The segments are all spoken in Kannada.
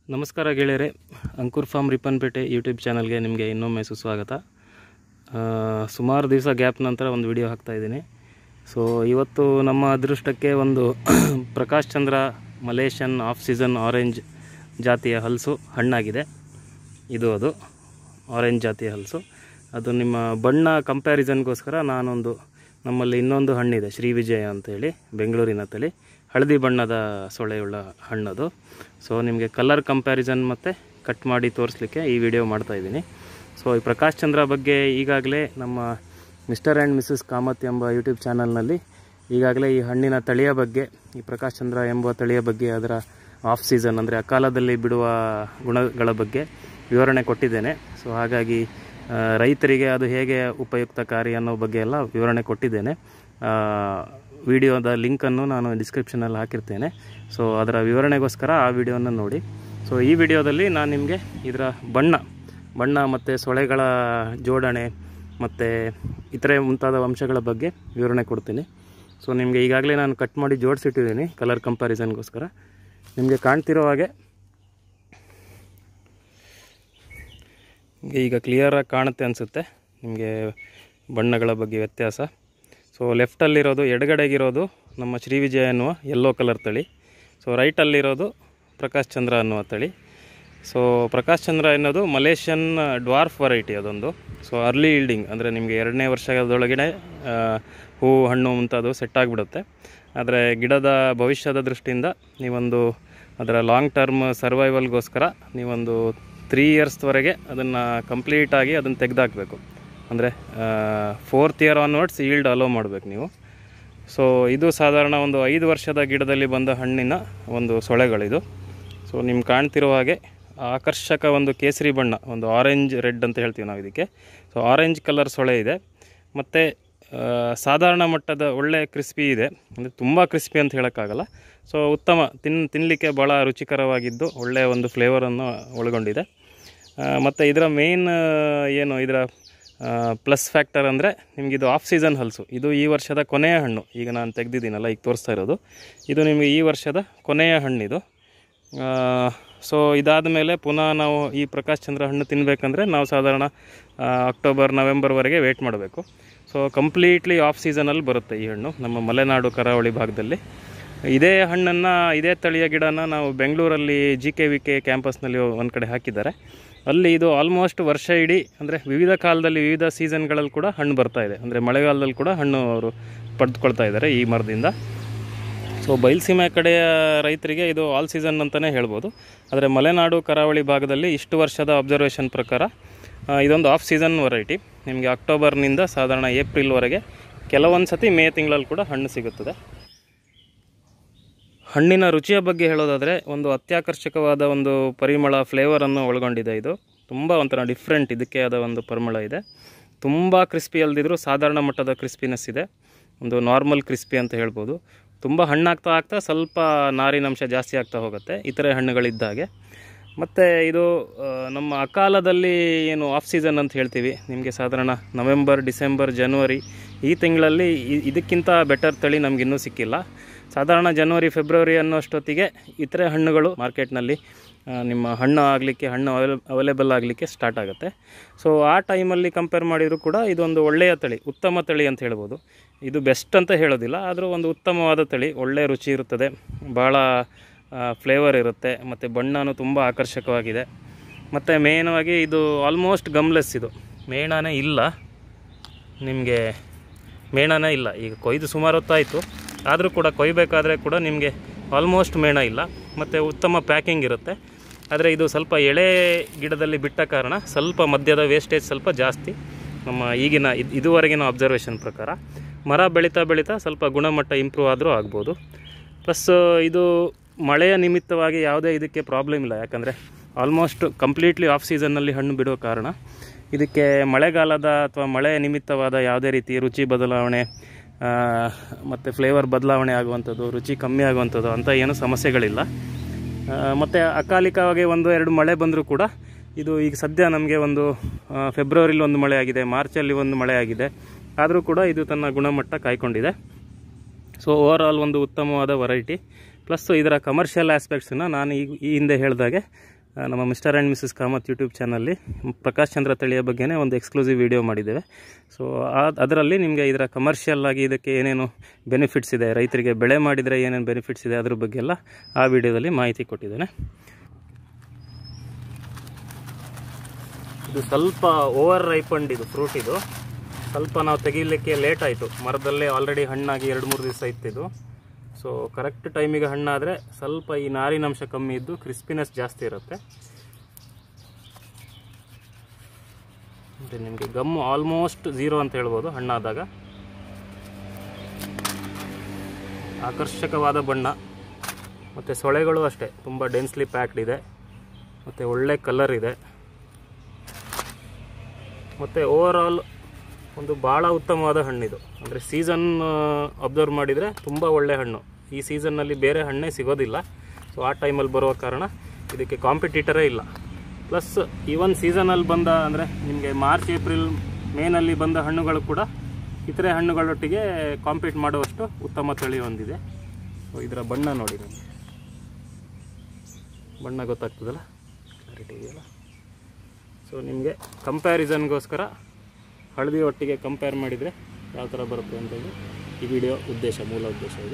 ನಮಸ್ಕಾರ ಗೆಳೆಯರೆ ಅಂಕುರ್ ಫಾರ್ಮ್ ರಿಪ್ಪನ್ಪೇಟೆ ಯೂಟ್ಯೂಬ್ ಚಾನಲ್ಗೆ ನಿಮಗೆ ಇನ್ನೊಮ್ಮೆ ಸುಸ್ವಾಗತ ಆ, ಸುಮಾರು ದಿವಸ ಗ್ಯಾಪ್ ನಂತರ ಒಂದು ವಿಡಿಯೋ ಹಾಕ್ತಾ ಇದ್ದೀನಿ ಸೊ ಇವತ್ತು ನಮ್ಮ ಅದೃಷ್ಟಕ್ಕೆ ಒಂದು Prakash Chandra Malaysian off season orange ಜಾತಿಯ ಹಲಸು ಹಣ್ಣಾಗಿದೆ ಇದು ಅದು ಆರೆಂಜ್ ಜಾತಿಯ ಹಲಸು ಅದು ನಿಮ್ಮ ಬಣ್ಣ ಕಂಪ್ಯಾರಿಸನ್ಗೋಸ್ಕರ ನಾನೊಂದು ನಮ್ಮಲ್ಲಿ ಇನ್ನೊಂದು ಹಣ್ಣಿದೆ ಶ್ರೀ ವಿಜಯ ಅಂತೇಳಿ ಬೆಂಗಳೂರಿನ ತಳಿ ಹಳದಿ ಬಣ್ಣದ ಸೊಳೆಯುಳ್ಳ ಹಣ್ಣದು ಸೊ ನಿಮಗೆ ಕಲರ್ ಕಂಪ್ಯಾರಿಸನ್ ಮತ್ತು ಕಟ್ ಮಾಡಿ ತೋರಿಸ್ಲಿಕ್ಕೆ ಈ ವಿಡಿಯೋ ಮಾಡ್ತಾ ಇದ್ದೀನಿ ಸೊ ಈ ಪ್ರಕಾಶ್ ಚಂದ್ರ ಬಗ್ಗೆ ಈಗಾಗಲೇ ನಮ್ಮ ಮಿಸ್ಟರ್ ಆ್ಯಂಡ್ ಮಿಸ್ಸಸ್ ಕಾಮತ್ ಎಂಬ ಯೂಟ್ಯೂಬ್ ಚಾನಲ್ನಲ್ಲಿ ಈಗಾಗಲೇ ಈ ಹಣ್ಣಿನ ತಳಿಯ ಬಗ್ಗೆ ಈ ಪ್ರಕಾಶ್ ಚಂದ್ರ ಎಂಬ ತಳಿಯ ಬಗ್ಗೆ ಅದರ ಆಫ್ ಸೀಸನ್ ಅಂದರೆ ಅಕಾಲದಲ್ಲಿ ಬಿಡುವ ಗುಣಗಳ ಬಗ್ಗೆ ವಿವರಣೆ ಕೊಟ್ಟಿದ್ದೇನೆ ಸೊ ಹಾಗಾಗಿ ಆ, ರೈತರಿಗೆ ಅದು ಹೇಗೆ ಉಪಯುಕ್ತಕಾರಿ ಅನ್ನೋ ಬಗ್ಗೆ ಎಲ್ಲ ವಿವರಣೆ ಕೊಟ್ಟಿದ್ದೇನೆ ಆ, ವಿಡಿಯೋದ ಲಿಂಕನ್ನು ನಾನು ಡಿಸ್ಕ್ರಿಪ್ಷನಲ್ಲಿ ಹಾಕಿರ್ತೇನೆ ಸೊ ಅದರ ವಿವರಣೆಗೋಸ್ಕರ ಆ ವಿಡಿಯೋನ ನೋಡಿ ಸೊ ಈ ವಿಡಿಯೋದಲ್ಲಿ ನಾನು ನಿಮಗೆ ಇದರ ಬಣ್ಣ ಬಣ್ಣ ಮತ್ತು ಸೊಳೆಗಳ ಜೋಡಣೆ ಮತ್ತು ಇತರೆ ಮುಂತಾದ ಅಂಶಗಳ ಬಗ್ಗೆ ವಿವರಣೆ ಕೊಡ್ತೀನಿ ಸೊ ನಿಮಗೆ ಈಗಾಗಲೇ ನಾನು ಕಟ್ ಮಾಡಿ ಜೋಡಿಸಿಟ್ಟಿದ್ದೀನಿ ಕಲರ್ ಕಂಪ್ಯಾರಿಸನ್ಗೋಸ್ಕರ ನಿಮಗೆ ಕಾಣ್ತಿರೋ ಹಾಗೆ ಈಗ ಕ್ಲಿಯರಾಗಿ ಕಾಣುತ್ತೆ ಅನಿಸುತ್ತೆ ನಿಮಗೆ ಬಣ್ಣಗಳ ಬಗ್ಗೆ ವ್ಯತ್ಯಾಸ ಸೊ ಲೆಫ್ಟಲ್ಲಿರೋದು ಎಡಗಡೆಗಿರೋದು ನಮ್ಮ ಶ್ರೀ ವಿಜಯ ಅನ್ನುವ ಯೆಲ್ಲೋ ಕಲರ್ ತಳಿ ಸೊ ರೈಟಲ್ಲಿರೋದು ಪ್ರಕಾಶ್ ಚಂದ್ರ ಅನ್ನುವ ತಳಿ ಸೊ ಪ್ರಕಾಶ್ ಚಂದ್ರ ಎನ್ನೋದು ಮಲೇಷಿಯನ್ ಡ್ವಾರ್ಫ್ ವೆರೈಟಿ ಅದೊಂದು ಸೊ ಅರ್ಲಿ ಈಲ್ಡಿಂಗ್ ಅಂದರೆ ನಿಮಗೆ ಎರಡನೇ ವರ್ಷದೊಳಗಡೆ ಆ, ಹೂವು ಹಣ್ಣು ಮುಂತಾದವು ಸೆಟ್ ಆಗಿಬಿಡುತ್ತೆ ಆದರೆ ಗಿಡದ ಭವಿಷ್ಯದ ದೃಷ್ಟಿಯಿಂದ ನೀವೊಂದು ಅದರ ಲಾಂಗ್ ಟರ್ಮ್ ಸರ್ವೈವಲ್ಗೋಸ್ಕರ ನೀವೊಂದು ತ್ರೀ ಇಯರ್ಸ್ವರೆಗೆ ಅದನ್ನು ಕಂಪ್ಲೀಟಾಗಿ ಅದನ್ನು ತೆಗೆದಾಕಬೇಕು ಅಂದರೆ fourth year onwards yield allow ಮಾಡಬೇಕು ನೀವು ಸೊ ಇದು ಸಾಧಾರಣ ಒಂದು ಐದು ವರ್ಷದ ಗಿಡದಲ್ಲಿ ಬಂದ ಹಣ್ಣಿನ ಒಂದು ಸೊಳೆಗಳಿದು ಸೊ ನಿಮ್ಗೆ ಕಾಣ್ತಿರೋ ಹಾಗೆ ಆಕರ್ಷಕ ಒಂದು ಕೇಸರಿ ಬಣ್ಣ ಒಂದು ಆರೆಂಜ್ ರೆಡ್ ಅಂತ ಹೇಳ್ತೀವಿ ನಾವು ಇದಕ್ಕೆ ಸೊ ಆರೆಂಜ್ ಕಲರ್ ಸೊಳೆ ಇದೆ ಮತ್ತು ಸಾಧಾರಣ ಮಟ್ಟದ ಒಳ್ಳೆ ಕ್ರಿಸ್ಪಿ ಇದೆ ಅಂದರೆ ತುಂಬ ಕ್ರಿಸ್ಪಿ ಅಂತ ಹೇಳೋಕ್ಕಾಗಲ್ಲ ಸೊ ಉತ್ತಮ ತಿನ್ ತಿನ್ನಲಿಕ್ಕೆ ಭಾಳ ರುಚಿಕರವಾಗಿದ್ದು ಒಳ್ಳೆಯ ಒಂದು ಫ್ಲೇವರನ್ನು ಒಳಗೊಂಡಿದೆ ಮತ್ತು ಇದರ ಮೇನ್ ಏನು ಇದರ ಪ್ಲಸ್ ಫ್ಯಾಕ್ಟರ್ ಅಂದರೆ ನಿಮಗೆ ಇದು ಆಫ್ ಸೀಸನ್ ಹಲಸು ಇದು ಈ ವರ್ಷದ ಕೊನೆಯ ಹಣ್ಣು ಈಗ ನಾನು ತೆಗೆದಿದ್ದೀನಲ್ಲ ಈಗ ತೋರಿಸ್ತಾ ಇರೋದು ಇದು ನಿಮಗೆ ಈ ವರ್ಷದ ಕೊನೆಯ ಹಣ್ಣಿದು ಸೊ ಇದಾದ ಮೇಲೆ ಪುನಃ ನಾವು ಈ ಪ್ರಕಾಶ್ ಚಂದ್ರ ಹಣ್ಣು ತಿನ್ನಬೇಕಂದ್ರೆ ನಾವು ಸಾಧಾರಣ ಆ, ಅಕ್ಟೋಬರ್ ನವೆಂಬರ್ವರೆಗೆ ವೆಯ್ಟ್ ಮಾಡಬೇಕು ಸೊ ಕಂಪ್ಲೀಟ್ಲಿ ಆಫ್ ಸೀಸನಲ್ಲಿ ಬರುತ್ತೆ ಈ ಹಣ್ಣು ನಮ್ಮ ಮಲೆನಾಡು ಕರಾವಳಿ ಭಾಗದಲ್ಲಿ ಇದೇ ಹಣ್ಣನ್ನು ಇದೇ ತಳಿಯ ಗಿಡನ ನಾವು ಬೆಂಗಳೂರಲ್ಲಿ ಜಿ ಕೆ ವಿ ಕೆ ಕ್ಯಾಂಪಸ್ನಲ್ಲಿ ಒಂದು ಕಡೆ ಹಾಕಿದ್ದಾರೆ ಅಲ್ಲಿ ಇದು ಆಲ್ಮೋಸ್ಟ್ ವರ್ಷ ಇಡೀ ಅಂದರೆ ವಿವಿಧ ಕಾಲದಲ್ಲಿ ವಿವಿಧ ಸೀಸನ್ಗಳಲ್ಲಿ ಕೂಡ ಹಣ್ಣು ಬರ್ತಾ ಇದೆ ಅಂದರೆ ಮಳೆಗಾಲದಲ್ಲಿ ಕೂಡ ಹಣ್ಣು ಅವರು ಪಡೆದುಕೊಳ್ತಾ ಇದ್ದಾರೆ ಈ ಮರದಿಂದ ಸೊ ಬಯಲುಸೀಮೆ ಕಡೆಯ ರೈತರಿಗೆ ಇದು ಆಲ್ ಸೀಸನ್ ಅಂತಲೇ ಹೇಳ್ಬೋದು ಆದರೆ ಮಲೆನಾಡು ಕರಾವಳಿ ಭಾಗದಲ್ಲಿ ಇಷ್ಟು ವರ್ಷದ ಅಬ್ಸರ್ವೇಷನ್ ಪ್ರಕಾರ ಆ, ಇದೊಂದು ಆಫ್ ಸೀಸನ್ ವೆರೈಟಿ ನಿಮಗೆ ಅಕ್ಟೋಬರ್ನಿಂದ ಸಾಧಾರಣ ಏಪ್ರಿಲ್ವರೆಗೆ ಕೆಲವೊಂದು ಸತಿ ಮೇ ತಿಂಗಳಲ್ಲಿ ಕೂಡ ಹಣ್ಣು ಸಿಗುತ್ತದೆ ಹಣ್ಣಿನ ರುಚಿಯ ಬಗ್ಗೆ ಹೇಳೋದಾದರೆ ಒಂದು ಅತ್ಯಾಕರ್ಷಕವಾದ ಒಂದು ಪರಿಮಳ ಫ್ಲೇವರನ್ನು ಒಳಗೊಂಡಿದೆ ಇದು ತುಂಬ ಒಂಥರ ಡಿಫ್ರೆಂಟ್ ಇದಕ್ಕೆ ಆದ ಒಂದು ಪರಿಮಳ ಇದೆ ತುಂಬ ಕ್ರಿಸ್ಪಿ ಅಲ್ದಿದ್ರೂ ಸಾಧಾರಣ ಮಟ್ಟದ ಕ್ರಿಸ್ಪಿನೆಸ್ ಇದೆ ಒಂದು ನಾರ್ಮಲ್ ಕ್ರಿಸ್ಪಿ ಅಂತ ಹೇಳ್ಬೋದು ತುಂಬ ಹಣ್ಣಾಗ್ತಾ ಆಗ್ತಾ ಸ್ವಲ್ಪ ನಾರಿನಂಶ ಜಾಸ್ತಿ ಆಗ್ತಾ ಹೋಗುತ್ತೆ ಇತರೆ ಹಣ್ಣುಗಳಿದ್ದಾಗೆ ಮತ್ತು ಇದು ಆ, ನಮ್ಮ ಅಕಾಲದಲ್ಲಿ ಏನು ಆಫ್ ಸೀಸನ್ ಅಂತ ಹೇಳ್ತೀವಿ ನಿಮಗೆ ಸಾಧಾರಣ ನವೆಂಬರ್ ಡಿಸೆಂಬರ್ ಜನವರಿ ಈ ತಿಂಗಳಲ್ಲಿ ಇ- ಇದಕ್ಕಿಂತ ಬೆಟರ್ ತಳಿ ನಮಗಿನ್ನೂ ಸಿಕ್ಕಿಲ್ಲ ಸಾಧಾರಣ ಜನವರಿ ಫೆಬ್ರವರಿ ಅನ್ನೋಷ್ಟೊತ್ತಿಗೆ ಇತರೆ ಹಣ್ಣುಗಳು ಮಾರ್ಕೆಟ್ನಲ್ಲಿ ಆ, ನಿಮ್ಮ ಹಣ್ಣು ಆಗಲಿಕ್ಕೆ ಹಣ್ಣು ಅವೈಲೇಬಲ್ ಆಗಲಿಕ್ಕೆ ಸ್ಟಾರ್ಟ್ ಆಗುತ್ತೆ ಸೊ ಆ ಟೈಮಲ್ಲಿ ಕಂಪೇರ್ ಮಾಡಿದರೂ ಕೂಡ ಇದೊಂದು ಒಳ್ಳೆಯ ತಳಿ ಉತ್ತಮ ತಳಿ ಅಂತ ಹೇಳ್ಬೋದು ಇದು ಬೆಸ್ಟ್ ಅಂತ ಹೇಳೋದಿಲ್ಲ ಆದರೂ ಒಂದು ಉತ್ತಮವಾದ ತಳಿ ಒಳ್ಳೆಯ ರುಚಿ ಇರುತ್ತದೆ ಭಾಳ ಫ್ಲೇವರ್ ಇರುತ್ತೆ ಮತ್ತು ಬಣ್ಣನೂ ತುಂಬ ಆಕರ್ಷಕವಾಗಿದೆ ಮತ್ತು ಮೇಯ್ನಾಗಿ ಇದು ಆಲ್ಮೋಸ್ಟ್ ಗಮ್ಲೆಸ್ ಇದು ಮೇಣನೇ ಇಲ್ಲ ನಿಮಗೆ ಮೇಣನೇ ಇಲ್ಲ ಈಗ ಕೊಯ್ದು ಸುಮಾರು ಹೊತ್ತಾಯಿತು ಆದರೂ ಕೂಡ ಕೊಯ್ಬೇಕಾದ್ರೆ ಕೂಡ ನಿಮಗೆ ಆಲ್ಮೋಸ್ಟ್ ಮೇಣ ಇಲ್ಲ ಮತ್ತು ಉತ್ತಮ ಪ್ಯಾಕಿಂಗ್ ಇರುತ್ತೆ ಆದರೆ ಇದು ಸ್ವಲ್ಪ ಎಳೆ ಗಿಡದಲ್ಲಿ ಬಿಟ್ಟ ಕಾರಣ ಸ್ವಲ್ಪ ಮಧ್ಯದ ವೇಸ್ಟೇಜ್ ಸ್ವಲ್ಪ ಜಾಸ್ತಿ ನಮ್ಮ ಈಗಿನ ಇದ್- ಇದುವರೆಗಿನ ಅಬ್ಸರ್ವೇಷನ್ ಪ್ರಕಾರ ಮರ ಬೆಳೀತಾ ಬೆಳೀತಾ ಸ್ವಲ್ಪ ಗುಣಮಟ್ಟ ಇಂಪ್ರೂವ್ ಆದರೂ ಆಗ್ಬೋದು ಪ್ಲಸ್ ಇದು ಮಳೆಯ ನಿಮಿತ್ತವಾಗಿ ಯಾವುದೇ ಇದಕ್ಕೆ ಪ್ರಾಬ್ಲಮ್ ಇಲ್ಲ ಯಾಕಂದರೆ ಆಲ್ಮೋಸ್ಟ್ ಕಂಪ್ಲೀಟ್ಲಿ ಆಫ್ ಸೀಸನ್ನಲ್ಲಿ ಹಣ್ಣು ಬಿಡೋ ಕಾರಣ ಇದಕ್ಕೆ ಮಳೆಗಾಲದ ಅಥವಾ ಮಳೆ ನಿಮಿತ್ತವಾದ ಯಾವುದೇ ರೀತಿ ರುಚಿ ಬದಲಾವಣೆ ಮತ್ತು ಫ್ಲೇವರ್ ಬದಲಾವಣೆ ಆಗುವಂಥದ್ದು ರುಚಿ ಕಮ್ಮಿ ಆಗುವಂಥದ್ದು ಅಂಥ ಏನೂ ಸಮಸ್ಯೆಗಳಿಲ್ಲ ಮತ್ತು ಅಕಾಲಿಕವಾಗಿ ಒಂದು ಎರಡು ಮಳೆ ಬಂದರೂ ಕೂಡ ಇದು ಈಗ ಸದ್ಯ ನಮಗೆ ಒಂದು ಫೆಬ್ರವರಿಲಿ ಒಂದು ಮಳೆ ಆಗಿದೆ ಮಾರ್ಚಲ್ಲಿ ಒಂದು ಮಳೆ ಆಗಿದೆ ಆದರೂ ಕೂಡ ಇದು ತನ್ನ ಗುಣಮಟ್ಟ ಕಾಯ್ಕೊಂಡಿದೆ ಸೊ ಓವರ್ ಆಲ್ ಒಂದು ಉತ್ತಮವಾದ ವೆರೈಟಿ ಪ್ಲಸ್ ಇದರ ಕಮರ್ಷಿಯಲ್ ಆಸ್ಪೆಕ್ಟ್ಸನ್ನು ನಾನು ಈಗ ಈ ಹಿಂದೆ ಹೇಳಿದಾಗೆ ಆ, ನಮ್ಮ Mr and Mrs Kamath YouTube ಚಾನಲ್ಲಿ ಪ್ರಕಾಶ್ ಚಂದ್ರ ತಳಿಯ ಬಗ್ಗೆನೇ ಒಂದು ಎಕ್ಸ್ಕ್ಲೂಸಿವ್ ವಿಡಿಯೋ ಮಾಡಿದ್ದೇವೆ ಸೊ ಅದರಲ್ಲಿ ನಿಮಗೆ ಇದರ ಕಮರ್ಷಿಯಲ್ ಆಗಿ ಇದಕ್ಕೆ ಏನೇನು ಬೆನಿಫಿಟ್ಸ್ ಇದೆ ರೈತರಿಗೆ ಬೆಳೆ ಮಾಡಿದರೆ ಏನೇನು ಬೆನಿಫಿಟ್ಸ್ ಇದೆ ಅದ್ರ ಬಗ್ಗೆ ಎಲ್ಲ ಆ ವಿಡಿಯೋದಲ್ಲಿ ಮಾಹಿತಿ ಕೊಟ್ಟಿದ್ದೇನೆ ಇದು ಸ್ವಲ್ಪ ಓವರ್ ರೈಪಂಡ್ ಇದು ಫ್ರೂಟ್ ಇದು ಸ್ವಲ್ಪ ನಾವು ತೆಗೀಲಿಕ್ಕೆ ಲೇಟ್ ಆಯಿತು ಮರದಲ್ಲೇ ಆಲ್ರೆಡಿ ಹಣ್ಣಾಗಿ ಎರಡು ಮೂರು ದಿವಸ ಇತ್ತಿದು ಸೊ ಕರೆಕ್ಟ್ ಟೈಮಿಗೆ ಹಣ್ಣಾದರೆ ಸ್ವಲ್ಪ ಈ ನಾರಿನಂಶ ಕಮ್ಮಿ ಇದ್ದು ಕ್ರಿಸ್ಪಿನೆಸ್ ಜಾಸ್ತಿ ಇರುತ್ತೆ ಮತ್ತು ನಿಮಗೆ ಗಮ್ಮು ಆಲ್ಮೋಸ್ಟ್ ಝೀರೋ ಅಂತ ಹೇಳ್ಬೋದು ಹಣ್ಣಾದಾಗ ಆಕರ್ಷಕವಾದ ಬಣ್ಣ ಮತ್ತು ಸೊಳೆಗಳು ಅಷ್ಟೇ ತುಂಬ ಡೆನ್ಸ್ಲಿ ಪ್ಯಾಕ್ಡ್ ಇದೆ ಮತ್ತು ಒಳ್ಳೆ ಕಲರ್ ಇದೆ ಮತ್ತು ಓವರಾಲ್ ಒಂದು ಭಾಳ ಉತ್ತಮವಾದ ಹಣ್ಣಿದು ಅಂದರೆ ಸೀಸನ್ ಅಬ್ಸರ್ವ್ ಮಾಡಿದರೆ ತುಂಬ ಒಳ್ಳೆ ಹಣ್ಣು ಈ ಸೀಸನ್ನಲ್ಲಿ ಬೇರೆ ಹಣ್ಣೇ ಸಿಗೋದಿಲ್ಲ ಸೊ ಆ ಟೈಮಲ್ಲಿ ಬರುವ ಕಾರಣ ಇದಕ್ಕೆ ಕಾಂಪಿಟೀಟರೇ ಇಲ್ಲ ಪ್ಲಸ್ ಈವನ್ ಸೀಸನಲ್ಲಿ ಬಂದ ಅಂದರೆ ನಿಮಗೆ ಮಾರ್ಚ್ ಏಪ್ರಿಲ್ ಮೇನಲ್ಲಿ ಬಂದ ಹಣ್ಣುಗಳು ಕೂಡ ಇತರೆ ಹಣ್ಣುಗಳೊಟ್ಟಿಗೆ ಕಾಂಪೀಟ್ ಮಾಡುವಷ್ಟು ಉತ್ತಮ ತಳಿ ಹೊಂದಿದೆ ಸೊ ಇದರ ಬಣ್ಣ ನೋಡಿ ನಿಮಗೆ ಬಣ್ಣ ಗೊತ್ತಾಗ್ತದಲ್ಲ ಕ್ಲಾರಿಟಿ ಇದೆಯಲ್ಲ ಸೊ ನಿಮಗೆ ಕಂಪ್ಯಾರಿಸನ್ಗೋಸ್ಕರ ಹಳದಿ ಒಟ್ಟಿಗೆ ಕಂಪೇರ್ ಮಾಡಿದರೆ ಯಾವ ಥರ ಬರುತ್ತೆ ಅಂತೇಳಿ ಈ ವಿಡಿಯೋ ಉದ್ದೇಶ ಮೂಲ ಉದ್ದೇಶ ಇದು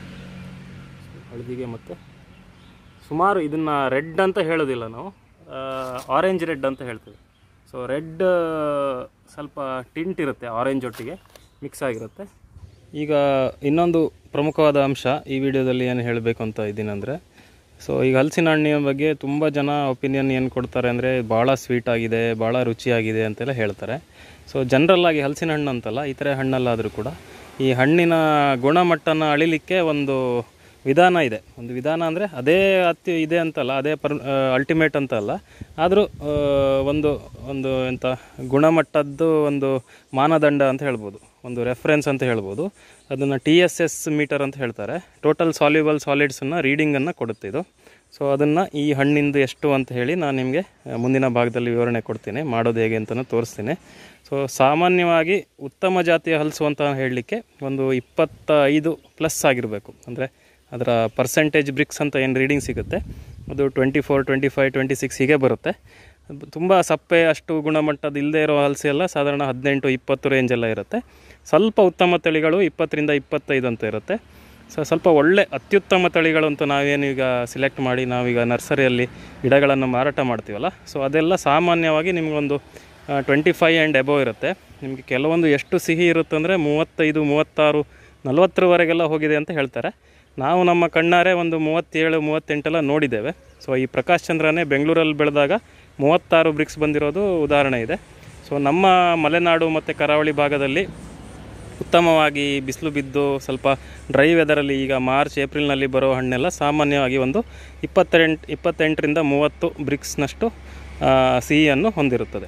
So, ಹಳದಿಗೆ ಮತ್ತು ಸುಮಾರು ಇದನ್ನು ರೆಡ್ ಅಂತ ಹೇಳೋದಿಲ್ಲ ನಾವು ಆರೆಂಜ್ ರೆಡ್ ಅಂತ ಹೇಳ್ತೇವೆ ಸೊ ರೆಡ್ ಸ್ವಲ್ಪ ಟಿಂಟ್ ಇರುತ್ತೆ ಆರೆಂಜ್ ಒಟ್ಟಿಗೆ ಮಿಕ್ಸ್ ಆಗಿರುತ್ತೆ ಈಗ ಇನ್ನೊಂದು ಪ್ರಮುಖವಾದ ಅಂಶ ಈ ವಿಡಿಯೋದಲ್ಲಿ ಏನು ಹೇಳಬೇಕು ಅಂತ ಇದ್ದೀನಂದರೆ ಸೊ ಈಗ ಹಲಸಿನ ಹಣ್ಣಿನ ಬಗ್ಗೆ ತುಂಬ ಜನ ಒಪಿನಿಯನ್ ಏನು ಕೊಡ್ತಾರೆ ಅಂದರೆ ಭಾಳ ಸ್ವೀಟ್ ಆಗಿದೆ ಭಾಳ ರುಚಿಯಾಗಿದೆ ಅಂತೆಲ್ಲ ಹೇಳ್ತಾರೆ ಸೊ ಜನರಲ್ ಆಗಿ ಹಲಸಿನ ಹಣ್ಣು ಅಂತಲ್ಲ ಇತರೆ ಹಣ್ಣಲ್ಲಾದರೂ ಕೂಡ ಈ ಹಣ್ಣಿನ ಗುಣಮಟ್ಟನ ಅಳಿಲಿಕ್ಕೆ ಒಂದು ವಿಧಾನ ಇದೆ ಒಂದು ವಿಧಾನ ಅಂದರೆ ಅದೇ ಅತಿ ಇದೆ ಅಂತಲ್ಲ ಅದೇ ಪರ್ ಅಲ್ಟಿಮೇಟ್ ಅಂತ ಅಲ್ಲ ಆದರೂ ಒಂದು ಒಂದು ಎಂಥ ಗುಣಮಟ್ಟದ್ದು ಒಂದು ಮಾನದಂಡ ಅಂತ ಹೇಳ್ಬೋದು ಒಂದು ರೆಫರೆನ್ಸ್ ಅಂತ ಹೇಳ್ಬೋದು ಅದನ್ನು ಟಿ ಎಸ್ ಎಸ್ ಮೀಟರ್ ಅಂತ ಹೇಳ್ತಾರೆ ಟೋಟಲ್ ಸಾಲ್ಯುಬಲ್ ಸಾಲಿಡ್ಸನ್ನು ರೀಡಿಂಗನ್ನು ಕೊಡುತ್ತೆ ಇದು ಸೊ ಅದನ್ನು ಈ ಹಣ್ಣಿಂದು ಎಷ್ಟು ಅಂತ ಹೇಳಿ ನಾನು ನಿಮಗೆ ಮುಂದಿನ ಭಾಗದಲ್ಲಿ ವಿವರಣೆ ಕೊಡ್ತೀನಿ ಮಾಡೋದು ಹೇಗೆ ಅಂತಲೂ ತೋರಿಸ್ತೀನಿ ಸೊ ಸಾಮಾನ್ಯವಾಗಿ ಉತ್ತಮ ಜಾತಿಯ ಹಲಸು ಅಂತ ಹೇಳಲಿಕ್ಕೆ ಒಂದು ಇಪ್ಪತ್ತೈದು ಪ್ಲಸ್ ಆಗಿರಬೇಕು ಅಂದರೆ ಅದರ ಪರ್ಸೆಂಟೇಜ್ ಬ್ರಿಕ್ಸ್ ಅಂತ ಏನು ರೀಡಿಂಗ್ ಸಿಗುತ್ತೆ ಅದು twenty four twenty five twenty six ಹೀಗೆ ಬರುತ್ತೆ ತುಂಬ ಸಪ್ಪೆ ಅಷ್ಟು ಗುಣಮಟ್ಟದ ಇಲ್ಲದೆ ಇರೋ ಹಲಸು ಎಲ್ಲ ಸಾಧಾರಣ ಹದಿನೆಂಟು ಇಪ್ಪತ್ತು ರೇಂಜೆಲ್ಲ ಇರುತ್ತೆ ಸ್ವಲ್ಪ ಉತ್ತಮ ತಳಿಗಳು ಇಪ್ಪತ್ತರಿಂದ ಇಪ್ಪತ್ತೈದು ಅಂತ ಇರುತ್ತೆ ಸೊ ಸ್ವಲ್ಪ ಒಳ್ಳೆ ಅತ್ಯುತ್ತಮ ತಳಿಗಳು ಅಂತ ನಾವೇನು ಈಗ ಸಿಲೆಕ್ಟ್ ಮಾಡಿ ನಾವೀಗ ನರ್ಸರಿಯಲ್ಲಿ ಗಿಡಗಳನ್ನು ಮಾರಾಟ ಮಾಡ್ತೀವಲ್ಲ ಸೊ ಅದೆಲ್ಲ ಸಾಮಾನ್ಯವಾಗಿ ನಿಮಗೊಂದು ಟ್ವೆಂಟಿ ಫೈವ್ ಆ್ಯಂಡ್ ಎಬೋ ಇರುತ್ತೆ ನಿಮಗೆ ಕೆಲವೊಂದು ಎಷ್ಟು ಸಿಹಿ ಇರುತ್ತೆ ಅಂದರೆ ಮೂವತ್ತೈದು ಮೂವತ್ತಾರು ನಲವತ್ತರವರೆಗೆಲ್ಲ ಹೋಗಿದೆ ಅಂತ ಹೇಳ್ತಾರೆ ನಾವು ನಮ್ಮ ಕಣ್ಣಾರೆ ಒಂದು ಮೂವತ್ತೇಳು ಮೂವತ್ತೆಂಟೆಲ್ಲ ನೋಡಿದ್ದೇವೆ ಸೊ ಈ ಪ್ರಕಾಶ್ ಚಂದ್ರನೇ ಬೆಂಗಳೂರಲ್ಲಿ ಬೆಳೆದಾಗ ಮೂವತ್ತಾರು ಬ್ರಿಕ್ಸ್ ಬಂದಿರೋದು ಉದಾಹರಣೆ ಇದೆ ಸೊ ನಮ್ಮ ಮಲೆನಾಡು ಮತ್ತು ಕರಾವಳಿ ಭಾಗದಲ್ಲಿ ಉತ್ತಮವಾಗಿ ಬಿಸಿಲು ಬಿದ್ದು ಸ್ವಲ್ಪ ಡ್ರೈ ವೆದರಲ್ಲಿ ಈಗ ಮಾರ್ಚ್ ಏಪ್ರಿಲ್ನಲ್ಲಿ ಬರೋ ಹಣ್ಣೆಲ್ಲ ಸಾಮಾನ್ಯವಾಗಿ ಒಂದು ಇಪ್ಪತ್ತೆಂಟು ಇಪ್ಪತ್ತೆಂಟರಿಂದ ಮೂವತ್ತು ಬ್ರಿಕ್ಸ್ನಷ್ಟು ಆ, ಸಿಹಿಯನ್ನು ಹೊಂದಿರುತ್ತದೆ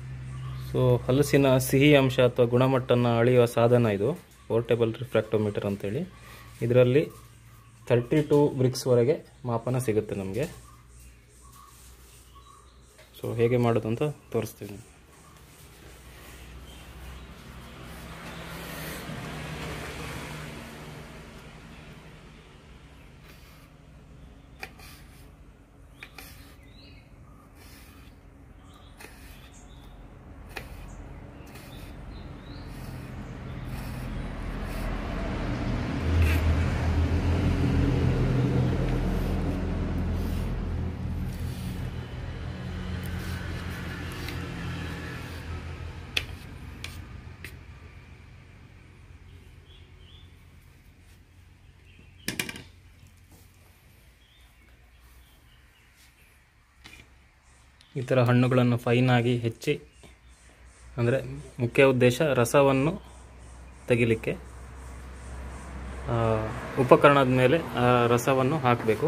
ಸೊ ಹಲಸಿನ ಸಿಹಿ ಅಂಶ ಅಥವಾ ಗುಣಮಟ್ಟನ ಅಳೆಯುವ ಸಾಧನ ಇದು ಪೋರ್ಟೇಬಲ್ ರಿಫ್ರಾಕ್ಟೋಮೀಟರ್ ಅಂತೇಳಿ ಇದರಲ್ಲಿ ತರ್ಟಿ ಟು ಬ್ರಿಕ್ಸ್ವರೆಗೆ ಮಾಪನ ಸಿಗುತ್ತೆ ನಮಗೆ ಸೊ ಹೇಗೆ ಮಾಡೋದು ಅಂತ ತೋರಿಸ್ತೀನಿ ಈ ಥರ ಹಣ್ಣುಗಳನ್ನು ಫೈನಾಗಿ ಹೆಚ್ಚಿ ಅಂದರೆ ಮುಖ್ಯ ಉದ್ದೇಶ ರಸವನ್ನು ತೆಗಿಲಿಕ್ಕೆ ಆ, ಉಪಕರಣದ ಮೇಲೆ ಆ ರಸವನ್ನು ಹಾಕಬೇಕು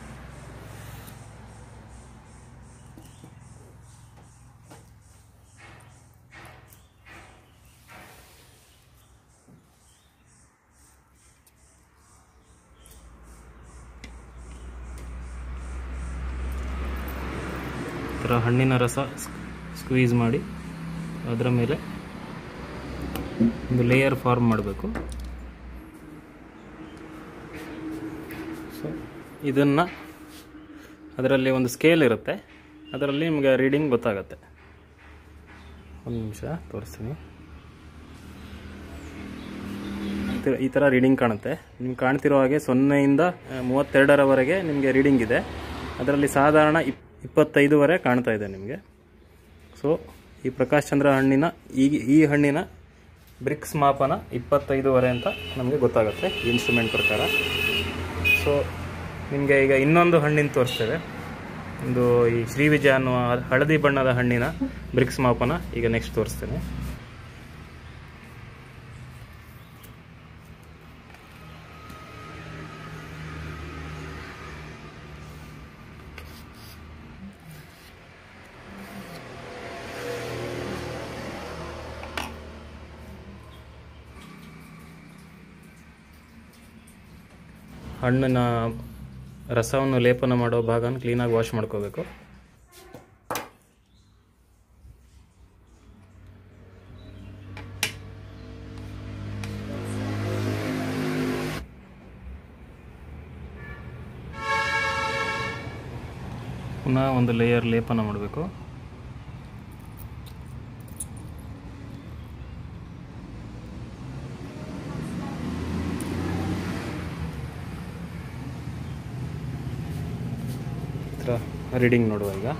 ಈ ಥರ ಹಣ್ಣಿನ ರಸ ಸ್ಕ್ವೀಸ್ ಮಾಡಿ ಅದರ ಮೇಲೆ ಒಂದು ಲೇಯರ್ ಫಾರ್ಮ್ ಮಾಡಬೇಕು ಸೊ ಇದನ್ನು ಅದರಲ್ಲಿ ಒಂದು ಸ್ಕೇಲ್ ಇರುತ್ತೆ ಅದರಲ್ಲಿ ನಿಮಗೆ ರೀಡಿಂಗ್ ಗೊತ್ತಾಗುತ್ತೆ ಒಂದು ನಿಮಿಷ ತೋರಿಸ್ತೀನಿ ಈ ಥರ- ಈ ಥರ ರೀಡಿಂಗ್ ಕಾಣುತ್ತೆ ನಿಮ್ಗೆ ಕಾಣ್ತಿರೋ ಹಾಗೆ ಸೊನ್ನೆಯಿಂದ ಆ, ಮೂವತ್ತೆರಡರವರೆಗೆ ನಿಮಗೆ ರೀಡಿಂಗ್ ಇದೆ ಅದರಲ್ಲಿ ಸಾಧಾರಣ ಇಪ್ ಇಪ್ಪತ್ತೈದುವರೆ ಕಾಣ್ತಾ ಇದೆ ನಿಮಗೆ ಸೊ ಈ ಪ್ರಕಾಶ್ ಚಂದ್ರ ಹಣ್ಣಿನ ಈ ಈ ಹಣ್ಣಿನ ಬ್ರಿಕ್ಸ್ ಮಾಪನ ಇಪ್ಪತ್ತೈದುವರೆ ಅಂತ ನಮಗೆ ಗೊತ್ತಾಗುತ್ತೆ ಈ ಇನ್ಸ್ಟ್ರೂಮೆಂಟ್ ಪ್ರಕಾರ ಸೊ ನಿಮಗೆ ಈಗ ಇನ್ನೊಂದು ಹಣ್ಣಿನ ತೋರಿಸ್ತೇವೆ ಒಂದು ಈ ಶ್ರೀವಿಜಯ ಅನ್ನುವ ಹಳದಿ ಬಣ್ಣದ ಹಣ್ಣಿನ ಬ್ರಿಕ್ಸ್ ಮಾಪನ ಈಗ ನೆಕ್ಸ್ಟ್ ತೋರಿಸ್ತೇನೆ ಹಣ್ಣಿನ ರಸವನ್ನು ಲೇಪನ ಮಾಡೋ ಭಾಗನ ಕ್ಲೀನಾಗಿ ವಾಶ್ ಮಾಡ್ಕೋಬೇಕು ಪುನಃ ಒಂದು ಲೇಯರ್ ಲೇಪನ ಮಾಡಬೇಕು ಈ ಥರ ರೀಡಿಂಗ್ ನೋಡುವ ಈಗ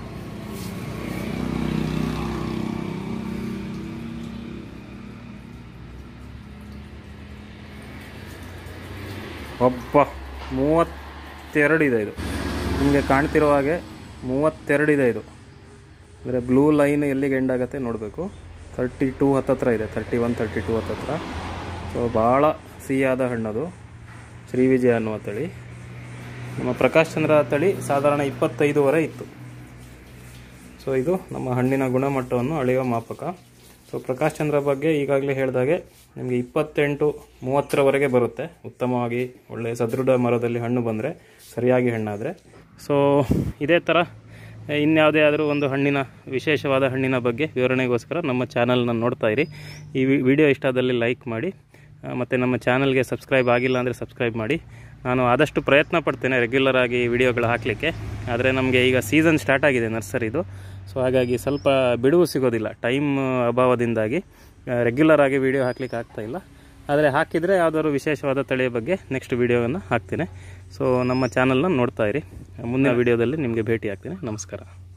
ಒಬ್ಬ ಮೂವತ್ತೆರಡು ಇದೆ ಇದು ನಿಮಗೆ ಕಾಣ್ತಿರೋ ಹಾಗೆ ಮೂವತ್ತೆರಡು ಇದೆ ಇದು ಅಂದರೆ ಬ್ಲೂ ಲೈನ್ ಎಲ್ಲಿಗೆ ಎಂಡ್ ಆಗುತ್ತೆ ನೋಡಬೇಕು ತರ್ಟಿ ಟೂ ಹತ್ತತ್ರ ಇದೆ ತರ್ಟಿ ಒನ್ ತರ್ಟಿ ಟೂ ಹತ್ತತ್ರ ಸೊ ಭಾಳ ಸಿಹಿಯಾದ ಹಣ್ಣದು ಶ್ರೀವಿಜಯ ಅನ್ನುವ ತಳಿ ನಮ್ಮ ಪ್ರಕಾಶ್ ಚಂದ್ರ ತಳಿ ಸಾಧಾರಣ ಇಪ್ಪತ್ತೈದುವರೆ ಇತ್ತು ಸೊ ಇದು ನಮ್ಮ ಹಣ್ಣಿನ ಗುಣಮಟ್ಟವನ್ನು ಅಳೆಯುವ ಮಾಪಕ ಸೊ ಪ್ರಕಾಶ್ ಚಂದ್ರ ಬಗ್ಗೆ ಈಗಾಗಲೇ ಹೇಳಿದಾಗೆ ನಿಮಗೆ ಇಪ್ಪತ್ತೆಂಟು ಮೂವತ್ತರವರೆಗೆ ಬರುತ್ತೆ ಉತ್ತಮವಾಗಿ ಒಳ್ಳೆಯ ಸದೃಢ ಮರದಲ್ಲಿ ಹಣ್ಣು ಬಂದರೆ ಸರಿಯಾಗಿ ಹಣ್ಣಾದರೆ ಸೊ ಇದೇ ಥರ ಇನ್ಯಾವುದೇ ಆದರೂ ಒಂದು ಹಣ್ಣಿನ ವಿಶೇಷವಾದ ಹಣ್ಣಿನ ಬಗ್ಗೆ ವಿವರಣೆಗೋಸ್ಕರ ನಮ್ಮ ಚಾನಲ್ನ ನೋಡ್ತಾ ಇರಿ ಈ ವಿ- ವಿಡಿಯೋ ಇಷ್ಟ ಆದಲ್ಲಿ ಲೈಕ್ ಮಾಡಿ ಮತ್ತು ನಮ್ಮ ಚಾನಲ್ಗೆ ಸಬ್ಸ್ಕ್ರೈಬ್ ಆಗಿಲ್ಲ ಅಂದರೆ ಸಬ್ಸ್ಕ್ರೈಬ್ ಮಾಡಿ ನಾನು ಆದಷ್ಟು ಪ್ರಯತ್ನ ಪಡ್ತೇನೆ ರೆಗ್ಯುಲರ್ ಆಗಿ ವಿಡಿಯೋಗಳು ಹಾಕಲಿಕ್ಕೆ ಆದರೆ ನಮಗೆ ಈಗ ಸೀಸನ್ ಸ್ಟಾರ್ಟ್ ಆಗಿದೆ ನರ್ಸರಿದು ಸೊ ಹಾಗಾಗಿ ಸ್ವಲ್ಪ ಬಿಡುವು ಸಿಗೋದಿಲ್ಲ ಟೈಮ್ ಅಭಾವದಿಂದಾಗಿ ರೆಗ್ಯುಲರ್ ಆಗಿ ವಿಡಿಯೋ ಹಾಕ್ಲಿಕ್ಕೆ ಆಗ್ತಾ ಇಲ್ಲ ಆದರೆ ಹಾಕಿದರೆ ಯಾವುದಾದ್ರು ವಿಶೇಷವಾದ ತಳಿಯ ಬಗ್ಗೆ ನೆಕ್ಸ್ಟ್ ವಿಡಿಯೋವನ್ನು ಹಾಕ್ತೇನೆ ಸೊ ನಮ್ಮ ಚಾನಲ್ನ ನೋಡ್ತಾ ಇರಿ ಮುಂದಿನ ವಿಡಿಯೋದಲ್ಲಿ ನಿಮಗೆ ಭೇಟಿ ಆಗ್ತೀನಿ ನಮಸ್ಕಾರ